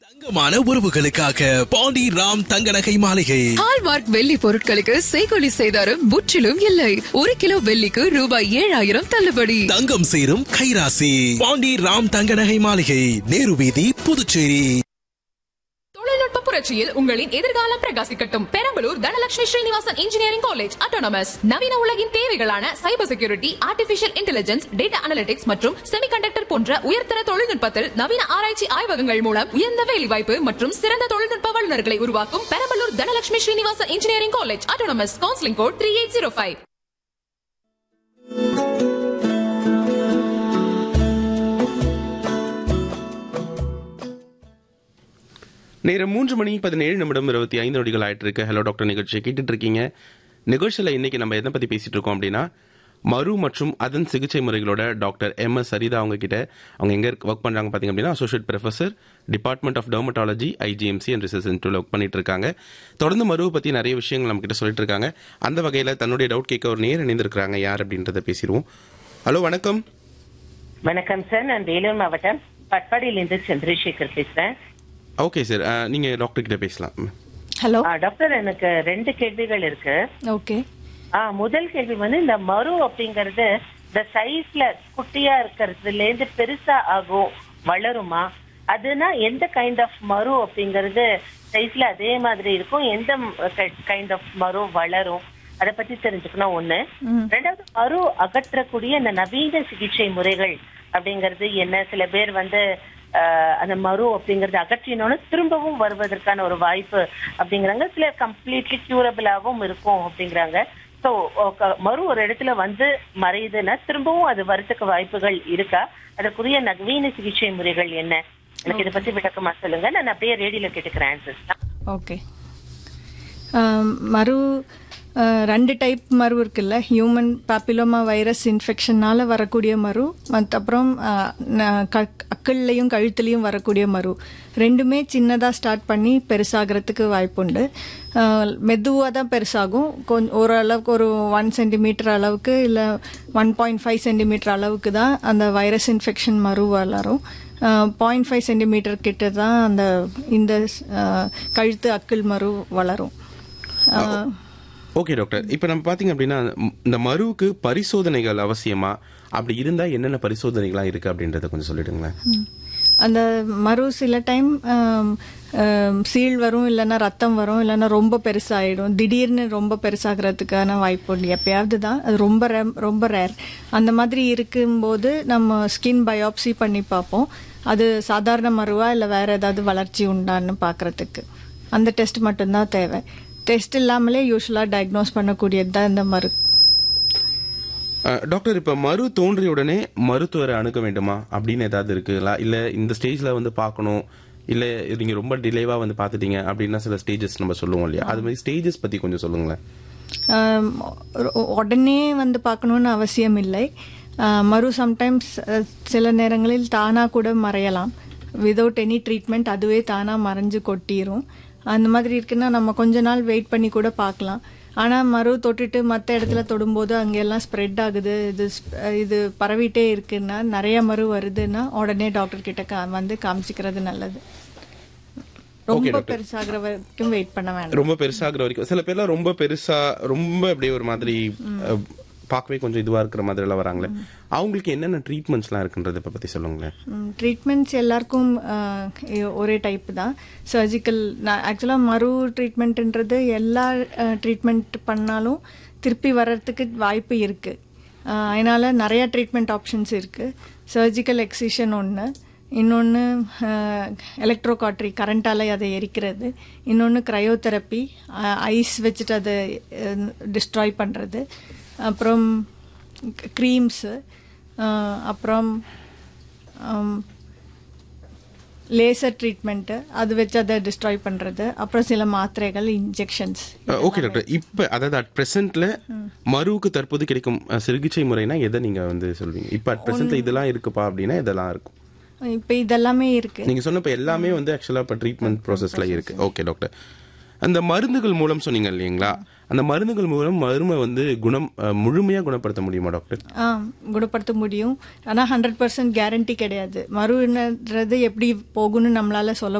தங்கமான உறவுகளுக்காக பாண்டி ராம் தங்க நகை மாளிகை ஹால்மார்க் வெள்ளி பொருட்களுக்கு செய்கொலி செய்தாரும் முற்றிலும் இல்லை ஒரு கிலோ வெள்ளிக்கு ரூபாய் ஏழாயிரம் தள்ளுபடி தங்கம் சேரும் கைராசி பாண்டி ராம் தங்க நகை மாளிகை நேரு வீதி புதுச்சேரி தொழில்நுட்ப புரட்சியில் உங்களின் எதிர்காலம் பிரகாசிக்கட்டும் Perambalur Dhanalakshmi Srinivasan engineering college autonomous நவீன உலகின் தேவைகளான cyber security artificial intelligence data analytics மற்றும் செமிகண்டக்டர் போன்ற உயர்தர தொழில்நுட்பத்தில் நவீன ஆராய்ச்சி ஆய்வகங்கள் மூலம் உயர்ந்த வேலைவாய்ப்பு மற்றும் சிறந்த தொழில்நுட்ப வல்லுநர்களை உருவாக்கும் Perambalur Dhanalakshmi Srinivasan engineering college autonomous counselling code three eight zero five நேரம் மூன்று மணி பதினேழு நிமிடம் இருபத்தி ஐந்து நொடிகள் ஆயிட்டு இருக்கு ஹலோ டாக்டர் நிகழ்ச்சியை கேட்டுட்டு இருக்கீங்க நிகழ்ச்சியில் இன்னைக்கு நம்ம எதை பத்தி பேசிட்டு இருக்கோம் அப்படின்னா மரு மற்றும் அதன் சிகிச்சை முறைகளோட டாக்டர் எம் எஸ் சரிதா அவங்க கிட்ட அவங்க எங்க ஒர்க் பண்றாங்க பாத்தீங்க அப்படின்னா associate professor department of dermatology IGMC and research சென்டர்ல ஒர்க் பண்ணிட்டு இருக்காங்க தொடர்ந்து மருவை பத்தி நிறைய விஷயங்கள் நம்ம கிட்ட சொல்லிட்டு இருக்காங்க அந்த வகையில தன்னுடைய டவுட் கேட்க ஒரு நேர் இணைந்திருக்கிறாங்க யார் அப்படின்றத பேசிடுவோம் ஹலோ வணக்கம் வணக்கம் சார் நான் வேலூர் மாவட்டம் பட்பாடியிலிருந்து சந்திரசேகர் பேசுறேன் ஓகே சார் நீங்க டாக்டர் கிட்ட பேசலாம் ஹலோ ஆ, டாக்டர் எனக்கு ரெண்டு கேள்விகள் இருக்கு ஓகே ஆ, முதல் கேள்வி வந்து இந்த மரு அப்படிங்கறது இந்த சைஸ்ல குட்டியா இருக்கிறதுல இருந்து பெருசா ஆகும் வளருமா அதுனா எந்த கைண்ட் ஆஃப் மரு அப்படிங்கறது சைஸ்ல அதே மாதிரி இருக்கும் எந்த கைண்ட் ஆஃப் மரு வளரும் அத பத்தி தெரிஞ்சுக்கணும் ஒண்ணு ரெண்டாவது மரு அகற்றக்கூடிய இந்த நவீன சிகிச்சை முறைகள் அப்படிங்கிறது என்ன சில பேர் வந்து ஆஹ், அந்த மரு அப்படிங்கறது அகற்றினோன்னு திரும்பவும் வருவதற்கான ஒரு வாய்ப்பு அப்படிங்கிறாங்க சில கம்ப்ளீட்லி கியூரபிளாவும் இருக்கும் அப்படிங்கிறாங்க சோ மறு ஒரு இடத்துல வந்து மறையுதுன்னா திரும்பவும் அது வரத்துக்கு வாய்ப்புகள் இருக்கா அதற்குரிய நவீன சிகிச்சை முறைகள் என்ன எனக்கு இதை பத்தி விளக்கமா சொல்லுங்க நான் அப்படியே ரேடியோல கேட்டுக்கிறேன் ஆன்சர்ஸ் ஓகே மறு அஹ், ரெண்டு டைப் மரு இருக்குல்ல ஹியூமன் பாப்பிலோமா வைரஸ் இன்ஃபெக்ஷனால் வரக்கூடிய மரு மற்ற அப்புறம் அஹ், ந- க- அக்கள்லையும் கழுத்துலையும் வரக்கூடிய மரு ரெண்டுமே சின்னதாக ஸ்டார்ட் பண்ணி பெருசாகிறதுக்கு வாய்ப்புண்டு மெதுவாக தான் பெருசாகும் கொஞ்சம் ஓரளவுக்கு ஒரு ஒன் சென்டிமீட்டர் அளவுக்கு இல்லை ஒன் பாயிண்ட் ஃபைவ் சென்டிமீட்டர் அளவுக்கு தான் அந்த வைரஸ் இன்ஃபெக்ஷன் மரு வளரும் பாயிண்ட் ஃபைவ் சென்டிமீட்டர் கிட்ட தான் அந்த இந்த அஹ், கழுத்து அக்கிள் மரு வளரும் அஹ், ஓகே டாக்டர் இப்போ நம்ம பாத்தீங்க அப்படின்னா ம், இந்த மருவுக்கு பரிசோதனைகள் அவசியமா அப்படி இருந்தா என்னென்ன பரிசோதனைகள்லாம் இருக்கு அப்படின்றத கொஞ்சம் சொல்லிடுங்களேன் ம். அந்த மரு சில டைம் சீழ் வரும் இல்லைன்னா ரத்தம் வரும் இல்லைன்னா ரொம்ப பெருசாகிடும் திடீர்னு ரொம்ப பெருசாகிறதுக்கான வாய்ப்பு உண்டு எப்பயாவது தான் அது ரொம்ப rare- ரொம்ப ரேர் அந்த மாதிரி இருக்கும்போது நம்ம ஸ்கின் பயாப்சி பண்ணி பார்ப்போம் அது சாதாரண மருவா இல்லை வேற ஏதாவது வளர்ச்சி உண்டான்னு பார்க்கறதுக்கு அந்த டெஸ்ட் மட்டும்தான் தேவை டெஸ்ட் இல்லாமலே யூஸ்வலாக டயக்னோஸ் பண்ணக்கூடியது தான் இந்த மரு அஹ், டாக்டர் இப்போ மரு தோன்றிய உடனே மருத்துவரை அணுக வேண்டுமா அப்படின்னு ஏதாவது இருக்குங்களா இல்ல இந்த ஸ்டேஜ்ல வந்து பார்க்கணும் இல்ல நீங்க ரொம்ப டிலேவா வந்து பாத்துட்டீங்க அப்படின்னா சில ஸ்டேஜஸ் நம்ம சொல்லுவோம் இல்லையா அது மாதிரி ஸ்டேஜஸ் பத்தி கொஞ்சம் சொல்லுங்களேன் ஆம், ஒரு- உடனே வந்து பார்க்கணுன்னு அவசியம் இல்லை ஆ, மறு சம்டைம்ஸ் சில நேரங்களில் தானாக கூட மறையலாம் விதவுட் எனி ட்ரீட்மெண்ட் அதுவே தானாக மறைஞ்சு கொட்டிரும் அந்த மாதிரி இருக்குன்னா நம்ம கொஞ்ச நாள் வெயிட் பண்ணி கூட பார்க்கலாம் ஆனால் மறு தொட்டுட்டு மற்ற இடத்துல தொடும்போது அங்கெல்லாம் ஸ்ப்ரெட் ஆகுது இது sp- இது பரவிட்டே இருக்குன்னா நிறைய மறு வருதுன்னா உடனே டாக்டர் கிட்ட கா வந்து காமிச்சிக்கிறது நல்லது ரொம்ப பெருசாகிற வரைக்கும் வெயிட் பண்ண வேண்டாம் ரொம்ப பெருசாகிற வரைக்கும் சில பேர்லாம் ரொம்ப பெருசா ரொம்ப அப்படியே ஒரு மாதிரி அஹ், பார்க்கவே கொஞ்சம் இதுவா இருக்கிற மாதிரி எல்லாம் வராங்களே அவங்களுக்கு என்னென்ன ட்ரீட்மெண்ட்ஸ்லாம் இருக்குன்றத இப்ப பத்தி சொல்லுங்களேன் ட்ரீட்மெண்ட்ஸ் எல்லாருக்கும் ஆஹ், இ- ஒரே டைப் தான் சர்ஜிக்கல் நான் ஆக்சுவலாக மறு ட்ரீட்மெண்ட்ன்றது எல்லா ட்ரீட்மெண்ட் பண்ணாலும் திருப்பி வர்றதுக்கு வாய்ப்பு இருக்குது அதனால் நிறைய ட்ரீட்மெண்ட் ஆப்ஷன்ஸ் இருக்குது சர்ஜிக்கல் எக்ஸிஷன் ஒன்று இன்னொன்று எலக்ட்ரோகாட்ரி கரண்ட்டால் அதை எரிக்கிறது இன்னொன்று க்ரையோதெரப்பி ஐஸ் வச்சுட்டு அதை டிஸ்ட்ராய் பண்ணுறது அப்புறம் க்ரீம்ஸு அப்புறம் லேசர் ட்ரீட்மெண்ட்டு அது வச்சு அதை டிஸ்ட்ராய் பண்ணுறது அப்புறம் சில மாத்திரைகள் இன்ஜெக்ஷன்ஸ் ஓகே டாக்டர் இப்ப அதாவது அட் பிரசன்ட்ல மருவுக்கு தற்போது கிடைக்கும் அஹ், சிகிச்சை முறைனா எதை நீங்க வந்து சொல்வீங்க இப்ப அட் பிரசன்ட்ல இதெல்லாம் இருக்குப்பா அப்படின்னா இதெல்லாம் இருக்கும் இப்போ இதெல்லாமே இருக்குது நீங்க சொன்ன இப்ப எல்லாமே வந்து ஆக்சுவலா இப்ப ட்ரீட்மெண்ட் ப்ராசஸ்ல இருக்கு ஓகே டாக்டர் அந்த மருந்துகள் மூலம் சொன்னீங்க இல்லைங்களா அந்த மருந்துகள் மூலம் மருமை வந்து குணம் அஹ், முழுமையா குணப்படுத்த முடியுமா டாக்டர் ஆ குணப்படுத்த முடியும் ஆனால் ஹண்ட்ரட் பர்சன்ட் கேரண்டி கிடையாது மருன்றது எப்படி போகும்னு நம்மளால சொல்ல